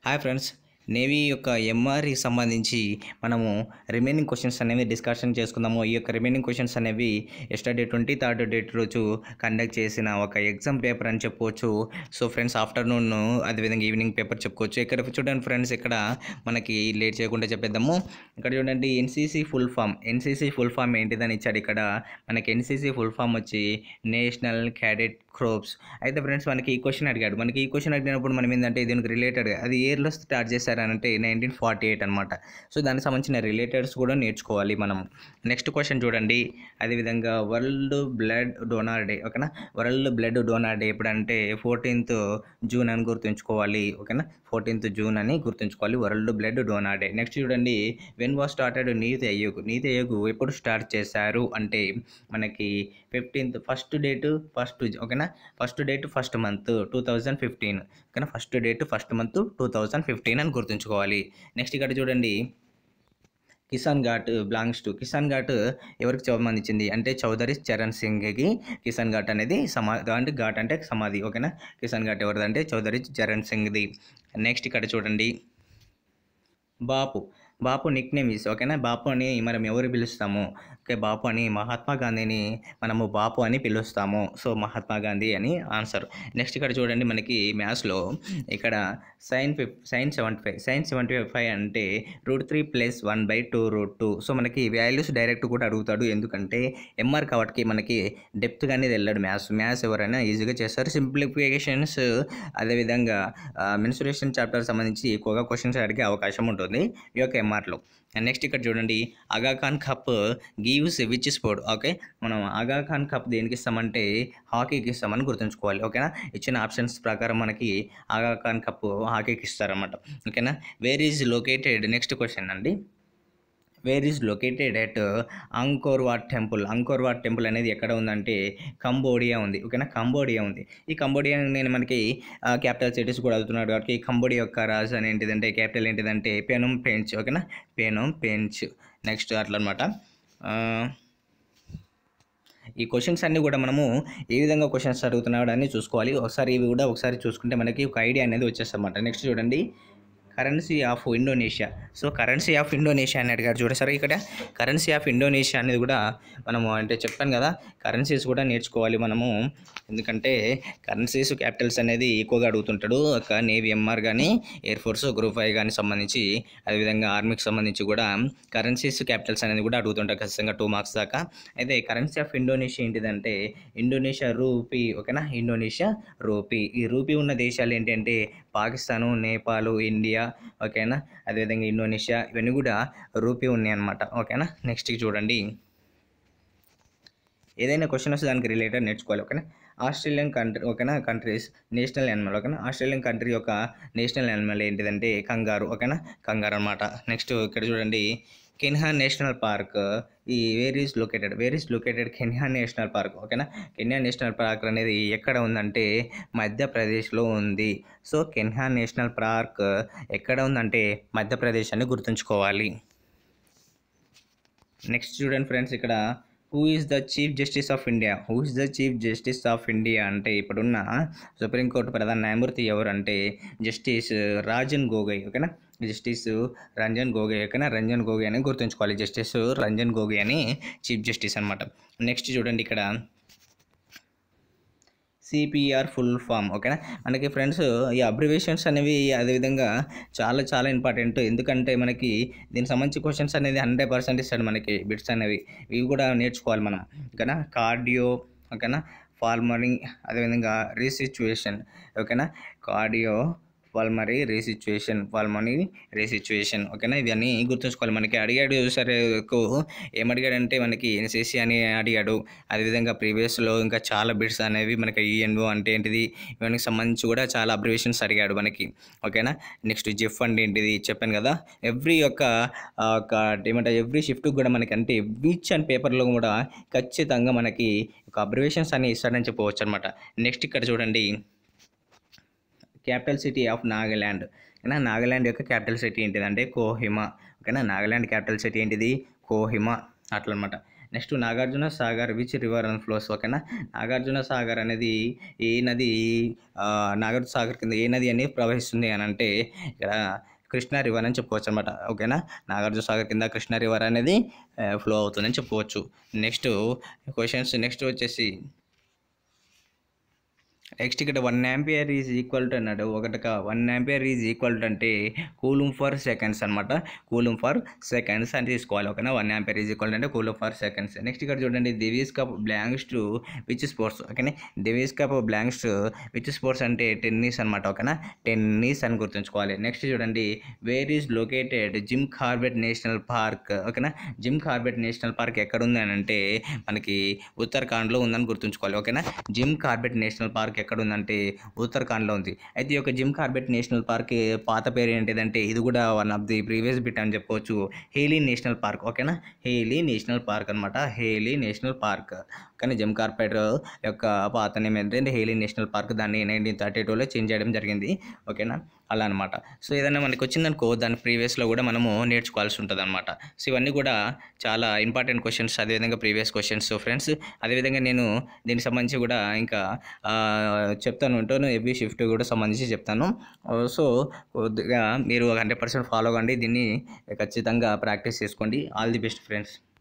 hi friends navy యొక్క ఎంఆర్కి సంబంధించి మనము రిమైనింగ్ క్వశ్చన్స్ అనేవి డిస్కషన్ చేసుకుందాము ఈ యొక్క రిమైనింగ్ క్వశ్చన్స్ అనేవి ఎస్టర్డే ట్వంటీ థర్డ్ డేట్ రోజు కండక్ట్ చేసిన ఒక ఎగ్జామ్ పేపర్ అని చెప్పవచ్చు సో ఫ్రెండ్స్ ఆఫ్టర్నూన్ అదేవిధంగా ఈవినింగ్ పేపర్ చెప్పుకోవచ్చు ఇక్కడ చూడండి ఫ్రెండ్స్ ఇక్కడ మనకి లేట్ చేయకుండా చెప్పేద్దాము ఇక్కడ చూడండి NCC full form NCC full form ఏంటిదని ఇచ్చాడు ఇక్కడ మనకి ఎన్సీసీ ఫుల్ ఫామ్ వచ్చి నేషనల్ క్యాడెట్ క్రోప్స్ అయితే ఫ్రెండ్స్ మనకి ఈ క్వశ్చన్ అడిగాడు మనకి ఈ క్వశ్చన్ అడిగినప్పుడు మనం ఏంటంటే దీనికి రిలేటెడ్ అది ఇయర్లో స్టార్ట్ చేశారనంటే నైన్టీన్ ఫార్టీ ఎయిట్ అనమాట సో దానికి సంబంధించిన రిలేటెడ్స్ కూడా నేర్చుకోవాలి మనం నెక్స్ట్ క్వశ్చన్ చూడండి అదేవిధంగా వరల్డ్ బ్లడ్ డోనార్ డే ఓకేనా వరల్డ్ బ్లడ్ డోనార్ డే ఎప్పుడంటే ఫోర్టీన్త్ జూన్ అని గుర్తుంచుకోవాలి ఓకేనా ఫోర్టీన్త్ జూన్ అని గుర్తుంచుకోవాలి world blood donor day next చూడండి when was started Niti Aayog Niti Aayog ఎప్పుడు స్టార్ట్ చేశారు అంటే మనకి ఫిఫ్టీన్త్ ఫస్ట్ డేట్ ఫస్ట్ ఓకేనా first date first month two thousand fifteen ఓకేనా first date first month two thousand fifteen అని గుర్తుంచుకోవాలి నెక్స్ట్ ఇక్కడ చూడండి కిసాన్ ఘాట్ బిలాంగ్స్ టు కిసాన్ ఘాట్ ఎవరికి సంబంధించింది అంటే చౌదరి చరణ్ సింగ్కి కిసాన్ ఘాట్ అనేది సమా అంటే ఘాట్ అంటే సమాధి ఓకేనా కిసాన్ ఘాట్ ఎవరిదంటే చౌదరి చరణ్ సింగ్ది నెక్స్ట్ ఇక్కడ చూడండి Bapu Bapu nick name is ఓకేనా బాపు అని మనం ఎవరు పిలుస్తాము ఓకే బాపు అని మహాత్మా గాంధీని మనము బాపు అని పిలుస్తాము సో మహాత్మా గాంధీ అని ఆన్సర్ నెక్స్ట్ ఇక్కడ చూడండి మనకి మ్యాథ్స్లో ఇక్కడ sine fif sine seventy five sine seventy five అంటే root three plus one by two root two so మనకి వాల్యూస్ డైరెక్ట్ కూడా అడుగుతాడు ఎందుకంటే ఎంఆర్ కాబట్టి మనకి డెప్త్గానే వెళ్ళాడు మ్యాథ్స్ మ్యాథ్స్ ఎవరైనా ఈజీగా చేస్తారు సింప్లిఫికేషన్స్ అదేవిధంగా మెన్సురేషన్ చాప్టర్ సంబంధించి ఎక్కువగా క్వశ్చన్స్ అడిగే అవకాశం ఉంటుంది ఈ యొక్క ఎంఆర్లో నెక్స్ట్ ఇక్కడ చూడండి Aga Khan cup gives which sport okay మనం ఆగా ఖాన్ కప్ దేనికి ఇస్తామంటే హాకీకి ఇస్తామని గుర్తుంచుకోవాలి ఓకేనా ఇచ్చిన ఆప్షన్స్ ప్రకారం మనకి ఆగా ఖాన్ కప్ హాకీకి ఇస్తారన్నమాట ఓకేనా where is located next question అండి where is located at Angkor Wat temple Angkor Wat temple అనేది ఎక్కడ ఉందంటే కంబోడియా ఉంది ఓకేనా కంబోడియా ఉంది ఈ కంబోడియా నేను మనకి క్యాపిటల్ సిటీస్ కూడా అడుగుతున్నాడు కాబట్టి కంబోడియా యొక్క రాజధాని ఏంటిదంటే క్యాపిటల్ ఏంటిదంటే పెనం పెంచ్ ఓకేనా పెనం పెంచ్ నెక్స్ట్ అట్లా అనమాట ఈ క్వశ్చన్స్ అన్నీ కూడా మనము ఏ విధంగా క్వశ్చన్స్ అడుగుతున్నాడు అని చూసుకోవాలి ఒకసారి ఇవి కూడా ఒకసారి చూసుకుంటే మనకి ఒక ఐడియా అనేది వచ్చేస్తామన్నమాట నెక్స్ట్ చూడండి currency of Indonesia so currency of Indonesia అని అడిగారు చూడ సరే ఇక్కడ కరెన్సీ ఆఫ్ ఇండోనేషియా అనేది కూడా మనము అంటే చెప్పాను కదా కరెన్సీస్ కూడా నేర్చుకోవాలి మనము ఎందుకంటే కరెన్సీస్ క్యాపిటల్స్ అనేది ఎక్కువగా అడుగుతుంటాడు ఒక నేవీ ఎంఆర్ కానీ ఎయిర్ ఫోర్స్ గ్రూప్ ఫైవ్ కానీ సంబంధించి అదేవిధంగా ఆర్మీకి సంబంధించి కూడా కరెన్సీస్ క్యాపిటల్స్ అనేది కూడా అడుగుతుంటారు ఖచ్చితంగా టూ మార్క్స్ దాకా అయితే కరెన్సీ ఆఫ్ ఇండోనేషియా ఏంటిదంటే ఇండోనేషియా రూపీ ఓకేనా ఇండోనేషియా రూపీ ఈ రూపీ ఉన్న దేశాలు ఏంటంటే పాకిస్తాను నేపాల్ ఇండియా ఓకేనా అదేవిధంగా ఇండోనేషియా ఇవన్నీ కూడా రూపీ ఉన్నాయి అనమాట ఓకేనా నెక్స్ట్ చూడండి ఏదైనా క్వశ్చన్ వస్తే దానికి రిలేటెడ్ నేర్చుకోవాలి ఓకేనా ఆస్ట్రేలియన్ కంట్రీ ఓకేనా కంట్రీస్ నేషనల్ యానిమల్ ఓకేనా ఆస్ట్రేలియన్ కంట్రీ యొక్క నేషనల్ యానిమల్ ఏంటిదంటే కంగారు ఓకేనా కంగారు అనమాట నెక్స్ట్ ఇక్కడ చూడండి కెన్హా నేషనల్ పార్క్ ఈ where is located where is located Kanha national park ఓకేనా కెన్హా నేషనల్ పార్క్ అనేది ఎక్కడ ఉందంటే మధ్యప్రదేశ్లో ఉంది సో కెన్హా నేషనల్ పార్క్ ఎక్కడ ఉందంటే మధ్యప్రదేశ్ అని గుర్తుంచుకోవాలి నెక్స్ట్ చూడండి ఫ్రెండ్స్ ఇక్కడ who is the chief justice of India who is the chief justice of India అంటే ఇప్పుడున్న సుప్రీంకోర్టు ప్రధాన న్యాయమూర్తి ఎవరు అంటే జస్టిస్ రాజన్ గోగోయ్ ఓకేనా జస్టిస్ రంజన్ గోగోయ్ ఓకేనా రంజన్ గోగోయ్ అని గుర్తుంచుకోవాలి జస్టిస్ రంజన్ గోగోయ్ అని చీఫ్ జస్టిస్ అనమాట నెక్స్ట్ చూడండి ఇక్కడ సిపిఆర్ ఫుల్ ఫామ్ ఓకేనా మనకి ఫ్రెండ్స్ ఈ అబ్రివేషన్స్ అనేవి అదేవిధంగా చాలా చాలా ఇంపార్టెంట్ ఎందుకంటే మనకి దీనికి సంబంధించి క్వశ్చన్స్ అనేది హండ్రెడ్ పర్సెంట్ ఇస్తాడు మనకి బిట్స్ అనేవి ఇవి కూడా నేర్చుకోవాలి మనం ఓకేనా కార్డియో ఓకేనా ఫార్మరీ అదేవిధంగా రీసిచ్యువేషన్ ఓకేనా cardio pulmonary resuscitation pulmonary resuscitation ఓకేనా ఇవన్నీ గుర్తుంచుకోవాలి మనకి అడిగాడు సరే ఎక్కువ ఏమడిగాడంటే మనకి ఎన్సీసీ అని అడిగాడు అదేవిధంగా ప్రీవియస్లో ఇంకా చాలా బిట్స్ అనేవి మనకి ఈఎన్ఓ అంటే ఏంటిది ఇవన్నీ సంబంధించి కూడా చాలా అబ్రివేషన్స్ అడిగాడు మనకి ఓకేనా నెక్స్ట్ జిఫ్ అంటే ఏంటిది చెప్పాను కదా ఎవ్రీ యొక్క ఒక ఏమంటే ఎవ్రీ షిఫ్ట్ కూడా మనకి అంటే వీచ్ అండ్ పేపర్లో కూడా ఖచ్చితంగా మనకి ఒక అబ్రివేషన్స్ అని ఇస్తాడని చెప్పవచ్చు అనమాట నెక్స్ట్ ఇక్కడ చూడండి క్యాపిటల్ సిటీ ఆఫ్ నాగాల్యాండ్ ఓకేనా నాగాల్యాండ్ యొక్క క్యాపిటల్ సిటీ ఏంటిదంటే కోహిమా ఓకేనా నాగాల్యాండ్ క్యాపిటల్ సిటీ ఏంటిది కోహిమా అట్లా అనమాట next Nagarjuna Sagar which river and flows ఓకేనా నాగార్జున సాగర్ అనేది ఏ నది ఆ, నాగార్జున సాగర్ కింద ఏ నది అనేది ప్రవహిస్తుంది అని అంటే ఇక్కడ కృష్ణా రివర్ అని చెప్పుకోవచ్చు అనమాట ఓకేనా నాగార్జున సాగర్ కింద కృష్ణా రివర్ అనేది ఫ్లో అవుతుందని చెప్పుకోవచ్చు నెక్స్ట్ క్వశ్చన్స్ నెక్స్ట్ వచ్చేసి నెక్స్ట్ ఇక్కడ one ampere is equal to అన్నాడు ఒకటిగా one ampere is equal to అంటే కూలుమ్ ఫర్ సెకండ్స్ అనమాట కూలుమ్ ఫర్ సెకండ్స్ అని తీసుకోవాలి ఓకేనా వన్ యాంపియర్ ఈజ్ ఈక్వల్ అంటే కూలుమ్ ఫర్ సెకండ్స్ నెక్స్ట్ ఇక్కడ చూడండి Davis Cup blanks to which sports ఓకేనా Davis Cup blanks to which sports అంటే టెన్నిస్ అనమాట ఓకేనా టెన్నిస్ అని గుర్తుంచుకోవాలి నెక్స్ట్ చూడండి where is located Jim Corbett national park ఓకేనా జిమ్ కార్బెట్ నేషనల్ పార్క్ ఎక్కడ ఉంది అని అంటే మనకి ఉత్తరాఖండ్లో ఉందని గుర్తుంచుకోవాలి ఓకేనా జిమ్ కార్బెట్ నేషనల్ పార్క్ ఎక్కడ ఉందంటే ఉత్తరాఖండ్లో ఉంది అయితే ఈ యొక్క జిమ్ కార్బెట్ నేషనల్ పార్క్ పాత పేరు ఏంటిదంటే ఇది కూడా one of the previous bit అని చెప్పవచ్చు హేలీ నేషనల్ పార్క్ ఓకేనా హేలీ నేషనల్ పార్క్ అనమాట హేలీ నేషనల్ పార్క్ కానీ జిమ్ కార్బెట్ యొక్క పాత నేమ్ ఏంటంటే హేలీ నేషనల్ పార్క్ దాన్ని నైన్టీన్ థర్టీ టూలో చేంజ్ చేయడం జరిగింది ఓకేనా అలా అనమాట సో ఏదైనా మనకి వచ్చిందనుకో దాని ప్రీవియస్లో కూడా మనము నేర్చుకోవాల్సి ఉంటుంది అనమాట సో ఇవన్నీ కూడా చాలా ఇంపార్టెంట్ క్వశ్చన్స్ అదేవిధంగా ప్రీవియస్ క్వశ్చన్స్ ఫ్రెండ్స్ అదేవిధంగా నేను దీనికి సంబంధించి కూడా ఇంకా ఆ, చెప్తాను ఉంటాను ఎవ్రీ షిఫ్ట్ కూడా సంబంధించి చెప్తాను సో కొద్దిగా మీరు హండ్రెడ్ పర్సెంట్ ఫాలో అవ్వండి దీన్ని ఖచ్చితంగా ప్రాక్టీస్ చేసుకోండి ఆల్ ది బెస్ట్ ఫ్రెండ్స్